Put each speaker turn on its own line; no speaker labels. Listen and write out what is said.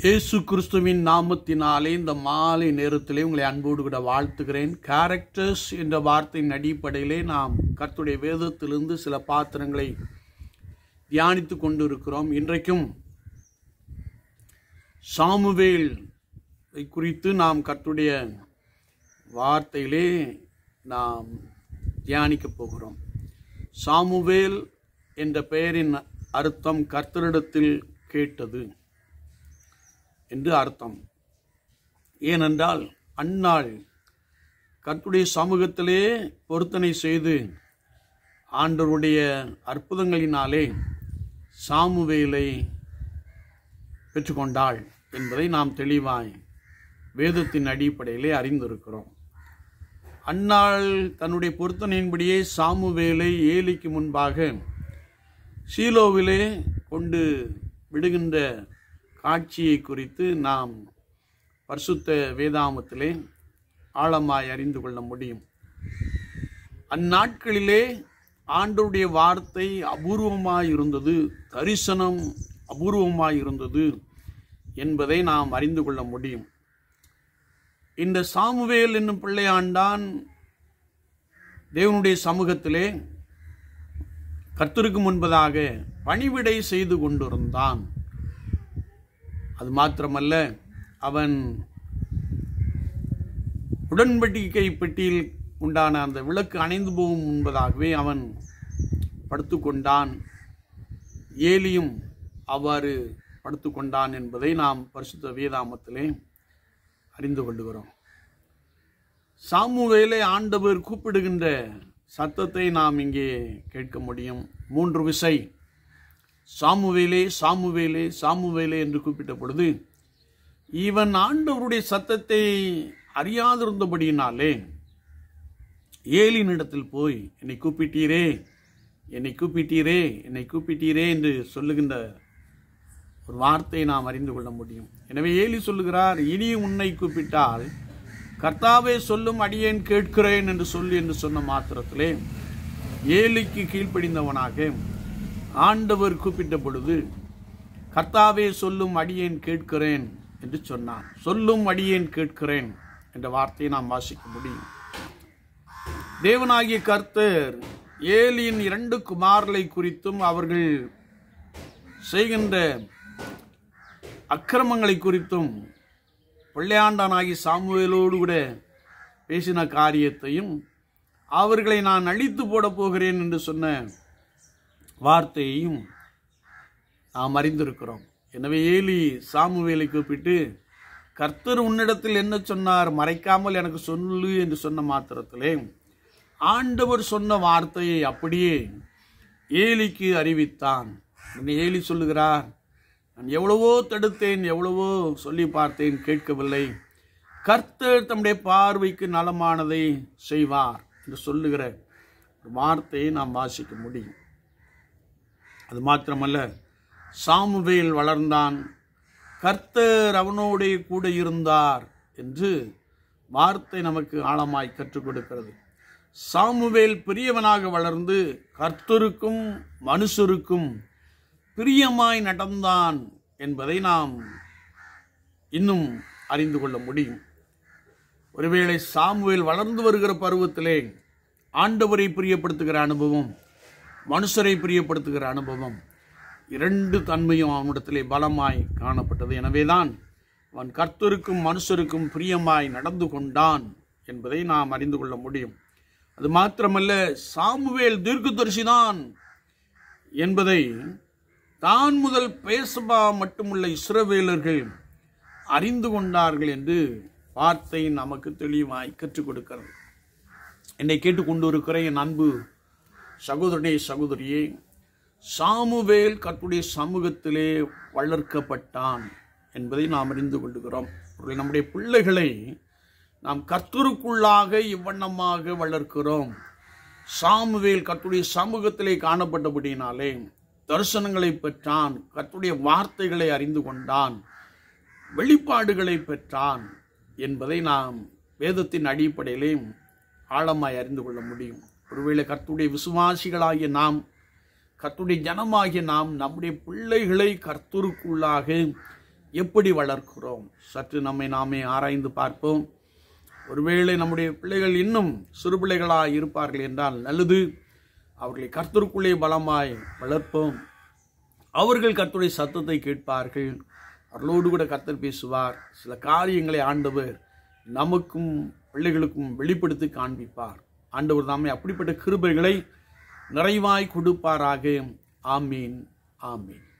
இயேசு கிறிஸ்துவின் நாமத்தினாலே இந்த மாலை நேரத்திலே உங்களை அன்போடு கூட வாழ்த்துகிறேன் கேரக்டர்ஸ் என்ற வார்த்தையின் அடிப்படையிலே நாம் கர்த்துடைய வேதத்திலிருந்து சில பாத்திரங்களை தியானித்து கொண்டு இருக்கிறோம் இன்றைக்கும் சாமுவேல் குறித்து நாம் கர்த்துடைய வார்த்தையிலே நாம் தியானிக்கப் போகிறோம் சாமுவேல் என்ற பெயரின் அர்த்தம் கர்த்தரிடத்தில் கேட்டது என்று அர்த்தம் ஏனென்றால் அந்நாள் கர்த்துடைய சமூகத்திலே பொருத்தனை செய்து ஆண்டவருடைய அற்புதங்களினாலே சாமுவேலை பெற்றுக்கொண்டாள் என்பதை நாம் தெளிவாய் வேதத்தின் அடிப்படையிலே அறிந்திருக்கிறோம் அந்நாள் தன்னுடைய பொருத்தனையின்படியே சாமுவேலை ஏலிக்கு முன்பாக சீலோவிலே கொண்டு விடுகின்ற காட்சியை குறித்து நாம் பரிசுத்த வேதாமத்திலே ஆழமாய் அறிந்து கொள்ள முடியும் அந்நாட்களிலே ஆண்டவருடைய வார்த்தை அபூர்வமாய் இருந்தது தரிசனம் அபூர்வமாய் இருந்தது என்பதை நாம் அறிந்து கொள்ள முடியும் இந்த சாமுவேல் என்னும் பிள்ளையாண்டான் தேவனுடைய சமூகத்திலே கர்த்தருக்கு முன்பதாக பணிவிடை செய்து கொண்டிருந்தான் அது மாத்திரமல்ல அவன் உடன்படிக்கை பெட்டியில் உண்டான அந்த விளக்கு அணைந்து போகும் முன்பதாகவே அவன் படுத்துக்கொண்டான் ஏலியும் அவ்வாறு படுத்துக்கொண்டான் என்பதை நாம் பரிசுத்த வேதாமத்திலே அறிந்து கொள்ளுகிறோம் சாமுவேலை ஆண்டவர் கூப்பிடுகின்ற சத்தத்தை நாம் இங்கே கேட்க முடியும் மூன்று விசை சாமுவேலே சாமுவேலே சாமுவேலே என்று கூப்பிட்ட பொழுது இவன் ஆண்டவருடைய சத்தத்தை அறியாதிருந்தபடியினாலே ஏலினிடத்தில் போய் என்னை கூப்பிட்டீரே என்னை கூப்பிட்டீரே என்னை கூப்பிட்டீரே என்று சொல்லுகின்ற ஒரு வார்த்தையை நாம் அறிந்து கொள்ள முடியும் எனவே ஏலி சொல்லுகிறார் இனி உன்னை கூப்பிட்டால் கர்த்தாவே சொல்லும் அடியேன் கேட்கிறேன் என்று சொல்லி என்று சொன்ன மாத்திரத்திலே ஏலிக்கு கீழ்ப்படிந்தவனாக ஆண்டவர் கூப்பிட்ட பொழுது கர்த்தாவே சொல்லும் அடியேன் கேட்கிறேன் என்று சொன்னான் சொல்லும் அடியேன் கேட்கிறேன் என்ற வார்த்தையை நாம் வாசிக்க முடியும் தேவனாகிய கர்த்தர் ஏலியின் இரண்டு குமாரலை குறித்தும் அவர்கள் செய்கின்ற அக்கிரமங்களை குறித்தும் பிள்ளையாண்டானாகி சாமுவேலோடு கூட பேசின காரியத்தையும் அவர்களை நான் அழித்து போட போகிறேன் என்று சொன்ன வார்த்தையையும் நாம் அறிந்திருக்கிறோம் எனவே ஏலி சாமுவேலை கூப்பிட்டு கர்த்தர் உன்னிடத்தில் என்ன சொன்னார் மறைக்காமல் எனக்கு சொல்லு என்று சொன்ன மாத்திரத்திலே ஆண்டவர் சொன்ன வார்த்தையை அப்படியே ஏலிக்கு அறிவித்தான் ஏலி சொல்லுகிறார் நான் எவ்வளவோ தடுத்தேன் எவ்வளவோ சொல்லி பார்த்தேன் கேட்கவில்லை கர்த்தர் தம்முடைய பார்வைக்கு நலமானதை செய்வார் என்று சொல்லுகிற ஒரு வார்த்தையை நாம் வாசிக்க முடியும் அது மாத்திரமல்ல சாமுவேல் வளர்ந்தான் கர்த்தர் அவனோடே கூட இருந்தார் என்று வார்த்தை நமக்கு ஆழமாய் கற்றுக் கொடுக்கிறது சாமுவேல் பெரியவனாக வளர்ந்து கர்த்தருக்கும் மனுஷருக்கும் பிரியமாய் நடந்தான் என்பதை நாம் இன்னும் அறிந்து கொள்ள முடியும் ஒருவேளை சாமுவேல் வளர்ந்து வருகிற பருவத்திலே ஆண்டவரை பிரியப்படுத்துகிற அனுபவம் மனுஷரை பிரியப்படுத்துகிற அனுபவம் இரண்டு தன்மையும் அவனிடத்திலே பலமாய் காணப்பட்டது எனவேதான் அவன் கர்த்தருக்கும் மனுஷருக்கும் பிரியமாய் நடந்து கொண்டான் என்பதை நாம் அறிந்து கொள்ள முடியும் அது மாத்திரமல்ல சாமுவேல் தீர்க்கதரிசிதான் என்பதை தான் முதல் பேசபா மட்டுமுள்ள இஸ்ரவேலர்கள் அறிந்து கொண்டார்கள் என்று வார்த்தை நமக்கு தெளிவாய் கற்றுக் கொடுக்கிறது என்னை கேட்டுக்கொண்டு இருக்கிற என் அன்பு சகோதரனே சகோதரியே சாமுவேல் கர்த்துடைய சமூகத்திலே வளர்க்கப்பட்டான் என்பதை நாம் அறிந்து கொள்ளுகிறோம் நம்முடைய பிள்ளைகளை நாம் கர்த்தருக்குள்ளாக இவ்வண்ணமாக வளர்க்கிறோம் சாமுவேல் கர்த்துடைய சமூகத்திலே காணப்பட்டபடியினாலே தரிசனங்களை பெற்றான் கர்த்துடைய வார்த்தைகளை அறிந்து கொண்டான் வெளிப்பாடுகளை பெற்றான் என்பதை நாம் வேதத்தின் அடிப்படையிலே ஆழமாய் அறிந்து கொள்ள முடியும் ஒருவேளை கர்த்துடைய விசுவாசிகளாகிய நாம் கர்த்துடைய ஜனமாகிய நாம் நம்முடைய பிள்ளைகளை கர்த்தருக்குள்ளாக எப்படி வளர்க்கிறோம் சற்று நம்மை நாமே ஆராய்ந்து பார்ப்போம் ஒருவேளை நம்முடைய பிள்ளைகள் இன்னும் சிறு பிள்ளைகளாய் இருப்பார்கள் என்றால் நல்லது அவர்களை கர்த்தருக்குள்ளே பலமாய் வளர்ப்போம் அவர்கள் கர்த்தருடைய சத்தத்தை கேட்பார்கள் அவர்களோடு கூட கர்த்தர் பேசுவார் சில காரியங்களை ஆண்டவர் நமக்கும் பிள்ளைகளுக்கும் வெளிப்படுத்தி காண்பிப்பார் ஆண்டவர் தாமே அப்படிப்பட்ட கிருபைகளை நிறைவாய் கொடுப்பாராக ஆமீன் ஆமீன்